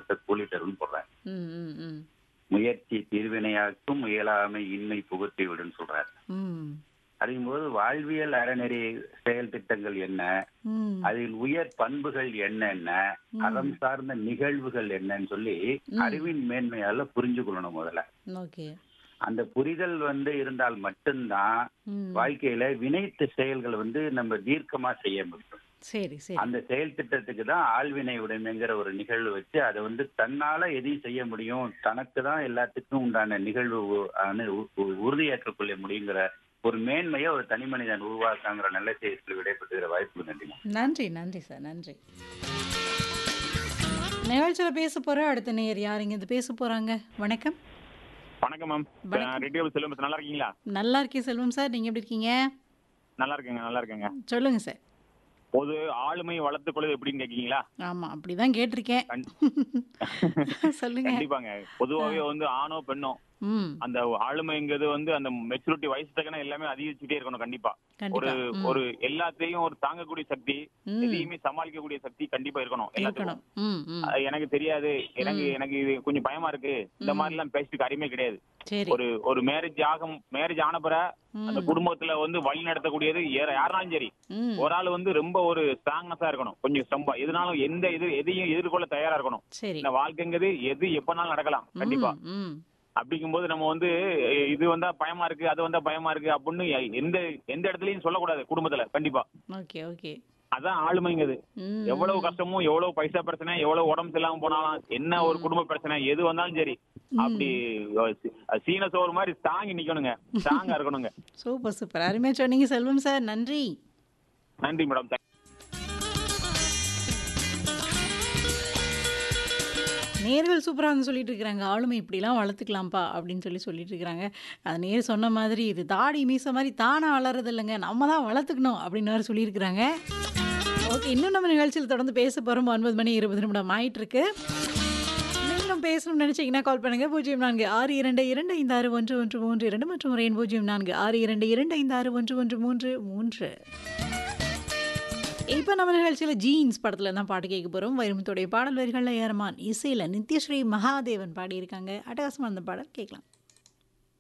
வருஷ கூலி தரும்னு போடுறாரு ம் ம் ம் முயற்சி திருவினையாக்கும் முயலாமை இன்மை புகுத்தி விடுன்னு சொல்றாரு ம் அப்படிங்கும்போது வாழ்வியல் அறநெறி செயல் திட்டங்கள் என்ன ம் அதில் உயர் பண்புகள் என்னென்ன அறம் சார்ந்த நிகழ்வுகள் என்னன்னு சொல்லி அறிவின் மேன்மையால புரிஞ்சு கொள்ளணும் முதல்ல ஓகே அந்த புரிதல் வந்து இருந்தால் மட்டும்தான் ம் வாழ்க்கையில வினைத்து செயல்கள் வந்து நம்ம தீர்க்கமா செய்ய முடியும் சரி சரி அந்த செயல் திட்டத்துக்கு தான் ஆழ்வினை உடைமைங்கிற ஒரு நிகழ்வு வச்சு அதை வந்து தன்னால எதையும் செய்ய முடியும் தனக்கு தான் எல்லாத்துக்கும் உண்டான நிகழ்வு உ- ஆன உ- உ- உறுதியேற்றுக் கொள்ள முடியுங்கிற ஒரு மேன்மையை ஒரு தனி மனிதன் உருவாக்காங்கிற நல்ல செய்தியில் விடைபெற்றுகிற வாய்ப்பு நன்றிங்க நன்றி நன்றி சார் நன்றி நிகழ்ச்சியில் பேச போற அடுத்த நேயர் யார் இங்க இருந்து பேச போறாங்க வணக்கம் வணக்கம் மேம் வணக்கம். ரெட்டியல் செல்வம் நல்லா இருக்கீங்களா நல்லா இருக்கேன் செல்வம் சார் நீங்க எப்படி இருக்கீங்க நல்லா இருக்கேங்க நல்லா இருக்கேங்க சொல்லுங்க சார் பொது ஆளுமை வளர்த்துக் கொள்வது எப்படின்னு கேக்கீங்களா ஆமா அப்படிதான் கேட்டிருக்கேன் சொல்லுங்க கண்டிப்பாங்க பொதுவாகவே வந்து ஆணோ பெண்ணோ ம் அந்த ஆளுமைங்கிறது வந்து அந்த மெச்சூரிட்டி வயசு தக்கன எல்லாமே அதிகரிச்சுட்டே இருக்கணும் கண்டிப்பா ஒரு கண்டிப்பா ம், ஒரு எல்லாத்தையும் ஒரு தாங்கக்கூடிய சக்தி ம். எதையுமே சமாளிக்கக்கூடிய சக்தி கண்டிப்பா இருக்கணும் எல்லாத்துக்கும் இருக்கணும் ம் ம் அது எனக்கு தெரியாது எனக்கு எனக்கு இது கொஞ்சம் பயமா இருக்கு இந்த மாதிரி எல்லாம் பேசிட்டு காரியமே கிடையாது சரி ஒரு ஒரு மேரேஜ் ஆகும் மேரேஜ் ஆன பிறகு அந்த குடும்பத்துல வந்து வழி நடத்தக்கூடியது யார- யாருனாலும் சரி ம் ஒரு ஆள் வந்து ரொம்ப ஒரு ஸ்ட்ராங்னஸா இருக்கணும் கொஞ்சம் ஸ்ட்ரம்பா எதுனாலும் எந்த இது எதையும் எதிர்கொள்ள தயாரா இருக்கணும் சரி இந்த வாழ்க்கைங்கிறது எது எப்பனாலும் நடக்கலாம் கண்டிப்பா ம், ம் அப்படிங்கும்போது நம்ம வந்து எ, இது வந்தா பயமா இருக்கு அது வந்தா பயமா இருக்கு அப்படின்னு எ- எந்த எந்த இடத்துலயும் சொல்லக்கூடாது குடும்பத்துல கண்டிப்பா ஓகே ஓகே அதான் ஆளுமைங்கிறது ம் எவ்வளவு கஷ்டமும் எவ்வளவு பைசா பிரச்சனை எவ்வளவு உடம்பு சரியில்லாம போனாலும் என்ன ஒரு குடும்ப பிரச்சனை எது வந்தாலும் சரி அப்படி அஹ், சி- அஹ், சீன சோறு மாதிரி தாங்கி நிக்கணுங்க ஸ்ட்ராங்கா இருக்கணுங்க சூப்பர் சூப்பர் அருமையாக சொன்னீங்க செல்வம் சார் நன்றி நன்றி மேடம் நேர்கள் சூப்பராக வந்து சொல்லிட்டு இருக்கிறாங்க ஆளுமை இப்படிலாம் வளர்த்துக்கலாம்ப்பா அப்படின்னு சொல்லி சொல்லிட்டு இருக்கிறாங்க அது நேர் சொன்ன மாதிரி இது தாடி மீச மாதிரி தானாக வளர்றது இல்லைங்க நம்ம தான் வளர்த்துக்கணும் அப்படின்னு வேறு சொல்லியிருக்கிறாங்க ஓகே இன்னும் நம்ம நிகழ்ச்சியில் தொடர்ந்து பேச போகிறோம் ஒன்பது மணி இருபது நிமிடம் ஆயிட்டு இருக்கு நீங்களும் பேசணும்னு நினைச்சீங்கன்னா கால் பண்ணுங்க பூஜ்ஜியம் நான்கு ஆறு இரண்டு இரண்டு ஐந்து ஆறு ஒன்று ஒன்று மூன்று இரண்டு மற்றும் ஒரு எண் பூஜ்ஜியம் நான்கு ஆறு இரண்டு இரண்டு ஐந்து ஆறு ஒன்று ஒன்று மூன்று மூன்று இப்போ நம்ம நிகழ்ச்சியில் ஜீன்ஸ் படத்தில் தான் பாட்டு கேட்க போகிறோம் வைரமுத்துடைய பாடல் வரிகளில் ஏறமான் இசையில் நித்யஸ்ரீ மகாதேவன் பாடியிருக்காங்க அட்டகாசமாக அந்த பாடல் கேட்கலாம்